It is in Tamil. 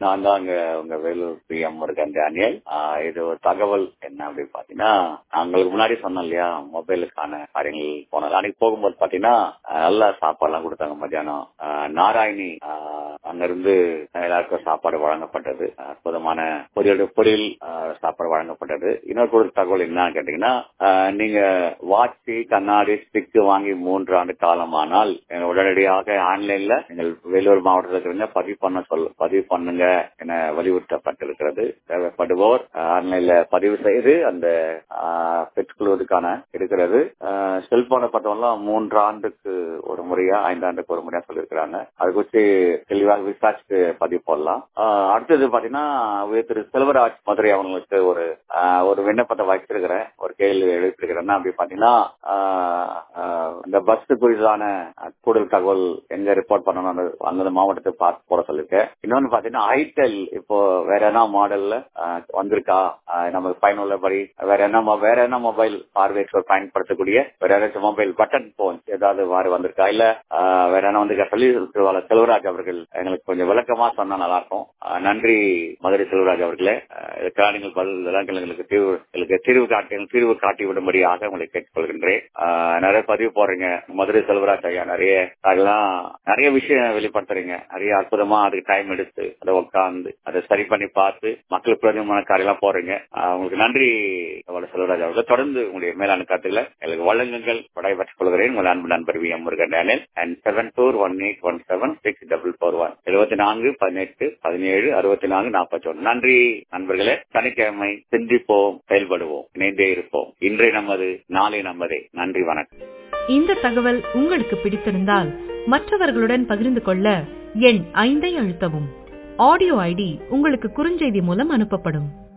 நான் தான் அங்க உங்க வேலூர் பிஎம் இருக்கேன் டேனியல் ஆஹ் இது ஒரு தகவல் என்ன அப்படின்னு பாத்தீங்கன்னா நாங்களுக்கு முன்னாடி சொன்னோம் இல்லையா மொபைலுக்கான காரியங்கள் போனது அன்னைக்கு போகும்போது பாத்தீங்கன்னா ஆஹ் நல்ல சாப்பாடு எல்லாம் கொடுத்தாங்க மத்தியானம் ஆஹ் நாராயணி ஆஹ் அங்கிருந்து எல்லாருக்கும் சாப்பாடு வழங்கப்பட்டது அற்புதமான பொரியல் பொரியல் ஆஹ் சாப்பாடு வழங்கப்பட்டது இன்னொரு ஒரு தகவல் என்னன்னு கேட்டீங்கன்னா ஆஹ் நீங்க வாட்சி கண்ணாடி ஸ்டிக் வாங்கி மூன்று ஆண்டு காலமானால் எங்க உடனடியாக ஆன்லைன்ல நீங்கள் வேலூர் மாவட்டத்தில் இருக்கிறவங்க பதிவு பண்ண சொல் பதிவு பண்ணுங்க என வலியுறுத்தப்பட்டிருக்கிறது தேவைப்படுவோர் ஆன்லைன்ல பதிவு செய்து அந்த பெற்றுக்கொள்வதற்கான இருக்கிறது செல்போனை பார்த்தவங்களாம் மூன்று ஆண்டுக்கு ஒரு முறையா ஐந்து ஆண்டுக்கு ஒரு முறையா சொல்லியிருக்கிறாங்க அது குறித்து தெளிவாக விசாரிச்சுட்டு பதிவு போடலாம் ஆஹ் அடுத்தது பாத்தீங்கன்னா திரு செல்வராஜ் மதுரை அவங்களுக்கு ஒரு ஆஹ் ஒரு விண்ணப்பத்தை வச்சிருக்கிறேன் ஒரு கேள்வி எழுப்பியிருக்கிறேன் என்ன அப்படி பாத்தீங்கன்னா ஆஹ் ஆஹ் இந்த பஸ் குறித்தான கூடுதல் தகவல் எங்க ரிப்போர்ட் பண்ணணும் அந்த அந்தந்த மாவட்டத்தை பார்த்து போட சொல்லிருக்கேன் இன்னொன்னு பாத்தீங்கன்னா ஐடெல் இப்போ வேற என்ன மாடல்ல வந்திருக்கா ஆஹ் நமக்கு பயனுள்ளபடி வேற என்ன மொ- வேற என்ன மொபைல் பார்வையற்றோர் பயன்படுத்தக்கூடிய வேற ஏதாச்சும் மொபைல் பட்டன் போன் ஏதாவது மாறி வந்திருக்கா இல்ல ஆஹ் வேற என்ன வந்து சொல்லி திருவாளர் செல்வராஜ் அவர்கள் எங்களுக்கு கொஞ்சம் விளக்கமா சொன்னா நல்லா இருக்கும் ஆஹ் நன்றி மதுரை செல்வராஜ் அவர்களே ஆஹ் இதுக்காக நீங்கள் பதில் இதெல்லாம் எங்களுக்கு தீர்வு எங்களுக்கு தீர்வு காட்டி தீர்வு காட்டி விடும்படியாக உங்களை கேட்டுக்கொள்கின்றேன் ஆஹ் நிறைய பதிவு போடுறீங்க மதுரை செல்வராஜ் ஐயா நிறைய அதெல்லாம் நிறைய விஷயம் வெளிப்படுத்துறீங்க நிறைய அற்புதமா அதுக்கு டைம் எடுத்து அதை உட்கார்ந்து அதை சரி பண்ணி பார்த்து மக்களுக்கு பிரயோஜனமான காரியம்லாம் போறீங்க ஆஹ் உங்களுக்கு நன்றி வட செல்வராஜ் அவர்கள் தொடர்ந்து உங்களுடைய மேலான கருத்துக்களை எங்களுக்கு வழங்குங்கள் விடைபெற்றுக் கொள்கிறேன் உங்கள் அன்பு நண்பர் V M Murugan Daniel and seven four one eight one seven six double four one எழுபத்தி நான்கு பதினெட்டு பதினேழு அறுபத்தி நான்கு நாற்பத்தி ஒன்று நன்றி நண்பர்களே சனிக்கிழமை சிந்திப்போம் செயல்படுவோம் இணைந்தே இருப்போம் இன்றைய நமது நாளை நமதே நன்றி வணக்கம் இந்த தகவல் உங்களுக்கு பிடித்திருந்தால் மற்றவர்களுடன் பகிர்ந்து கொள்ள எண் ஐந்தை அழுத்தவும் ஆடியோ ஐடி உங்களுக்கு குறுஞ்செய்தி மூலம் அனுப்பப்படும்